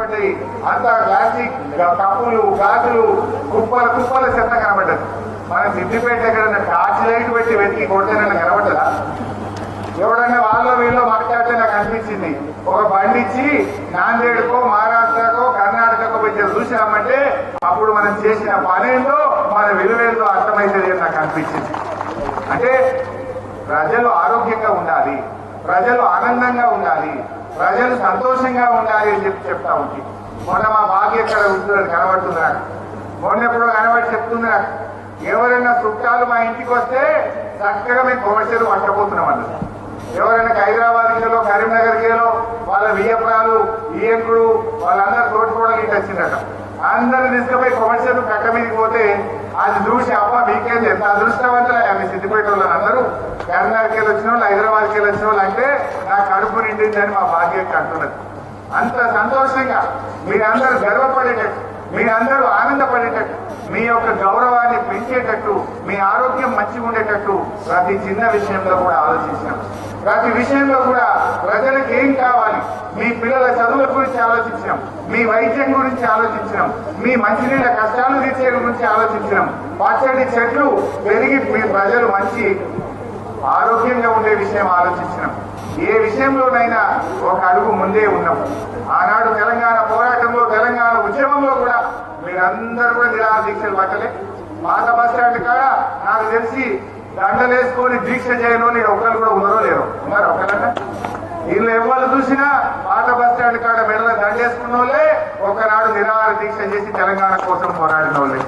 కనబడ్డాయి అంత ప్లాస్టిక్ గ- కప్పులు గాజులు కుప్పల కుప్పల చెత్త కనబడ్డది మన సిద్దిపేట ఎక్కడన్నా టార్చ్ లైట్ పెట్టి వెతికి కొడితేనన్నా కనబడ్డదా ఎవడన్నా వాళ్ళు వీళ్ళు మాట్లాడితే నాకు అనిపించింది ఒక బండి ఇచ్చి నాందేడ్కో మహారాష్ట్రకో కర్ణాటకకో వచ్చి చూసామంటే అప్పుడు మనం చేసిన పనేందో మన విలువేందో అర్థమైతుంది అని నాకు అనిపించింది అంటే ప్రజలు ఆరోగ్యంగా ఉండాలి ప్రజలు ఆనందంగా ఉండాలి ప్రజలు సంతోషంగా ఉండాలి అని చెప్పి చెప్తా ఉంది మొన్న మా భాగ్య ఇక్కడ ఉంటున్నది కనబడుతుంది నాకు మొన్న ఎప్పుడో కనబడి చెప్తుంది నాకు ఎవరైనా చుట్టాలు మా ఇంటికి వస్తే చక్కగా మేము కొమర్షియల్ పట్టబోతున్నాం అన్నది ఎవరైనా హైదరాబాద్ కేలో కరీంనగర్ కేలో వాళ్ళ వియ్యపురాలు ఈయంకుడు వాళ్ళందరూ తోటికోవడానికి ఇటు వచ్చిందట అందరిని తీసుకుపోయి కమర్షియల్ కట్ట మీదకి పోతే అది చూసి అబ్బ మీకేంది ఎంత అదృష్టవంతులు మీ సిద్దిపేట వాళ్ళని అందరూ కరీంనగర్కి వెళ్ళి వచ్చిన వాళ్ళు హైదరాబాద్కి వెళ్ళి వచ్చిన వాళ్ళు అంటే నా కడుపు నిండిందని మా భాగ్యకి అంటున్నది అంత సంతోషంగా మీరందరూ గర్వపడేటట్టు మీరందరూ ఆనందపడేటట్టు మీ యొక్క గౌరవాన్ని పెంచేటట్టు మీ ఆరోగ్యం మంచిగా ఉండేటట్టు ప్రతి చిన్న విషయంలో కూడా ఆలోచించినాం ప్రతి విషయంలో కూడా ప్రజలకు ఏం కావాలి మీ పిల్లల చదువుల గురించి ఆలోచించినాం మీ వైద్యం గురించి ఆలోచించినాం మీ మంచినీళ్ళ కష్టాలు తీర్చే గురించి ఆలోచించినాం పచ్చడి చెట్లు పెరిగి మీ ప్రజలు మంచి ఆరోగ్యంగా ఉండే విషయం ఆలోచించినాం ఏ విషయంలోనైనా ఒక అడుగు ముందే ఉన్నాం ఆనాడు తెలంగాణ పోరాటంలో తెలంగాణ ఉద్యమంలో కూడా మీరందరూ కూడా నిరాహార దీక్షలు పట్టలే పాత బస్ స్టాండ్ కాడ నాకు తెలిసి దండలేసుకొని దీక్ష చేయని ఒకరు కూడా ఉన్నారో లేరు ఉన్నారు ఒకరన్నా వీళ్ళు ఎవరు చూసినా పాత బస్ స్టాండ్ కాడ మెడల దండేసుకున్న వాళ్ళే ఒకనాడు నిరాహార దీక్ష చేసి తెలంగాణ కోసం పోరాడిన వాళ్ళే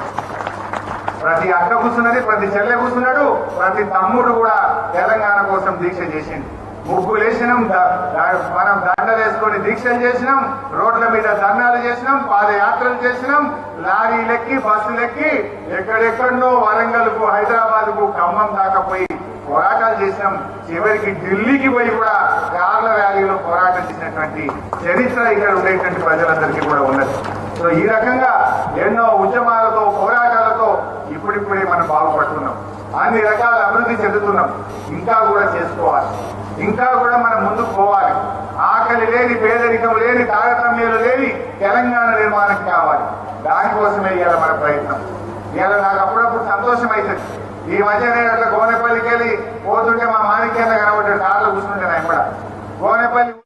ప్రతి అక్క కూర్చున్నది ప్రతి చెల్లె కూర్చున్నాడు ప్రతి తమ్ముడు కూడా తెలంగాణ కోసం దీక్ష చేసిండు ముగ్గులు వేసినాం ద- ద- మనం దండలు వేసుకొని దీక్షలు చేసినాం రోడ్ల మీద ధర్నాలు చేసినాం పాదయాత్రలు చేసినాం లారీలెక్కి బస్సులెక్కి ఎక్కడెక్కడనో వరంగల్ కు హైదరాబాద్ కు ఖమ్మం దాకా పోయి పోరాటాలు చేసినాం చివరికి ఢిల్లీకి పోయి కూడా కార్ల ర్యాలీలో పోరాటం చేసినటువంటి చరిత్ర ఇక్కడ ఉండేటువంటి ప్రజలందరికీ కూడా ఉన్నది సో ఈ రకంగా ఎన్నో ఉద్యమాలతో పోరాటాలతో ఇప్పుడిప్పుడే మనం బాగుపడుతున్నాం అన్ని రకాల అభివృద్ధి చెందుతున్నాం ఇంకా కూడా చేసుకోవాలి ఇంకా కూడా మనం ముందుకు పోవాలి ఆకలి లేని పేదరికం లేని తారతమ్యాలు లేని తెలంగాణ నిర్మాణం కావాలి దానికోసమే ఇవాళ మన ప్రయత్నం ఇవాళ నాకు అప్పుడప్పుడు సంతోషం అవుతుంది ఈ మధ్య నేను అట్లా గోనెపల్లికి వెళ్ళి పోతుంటే మా మాణిక్యంగా కనబడ్డాడు కార్లో కూర్చుంటే నేను కూడా గోనెపల్లి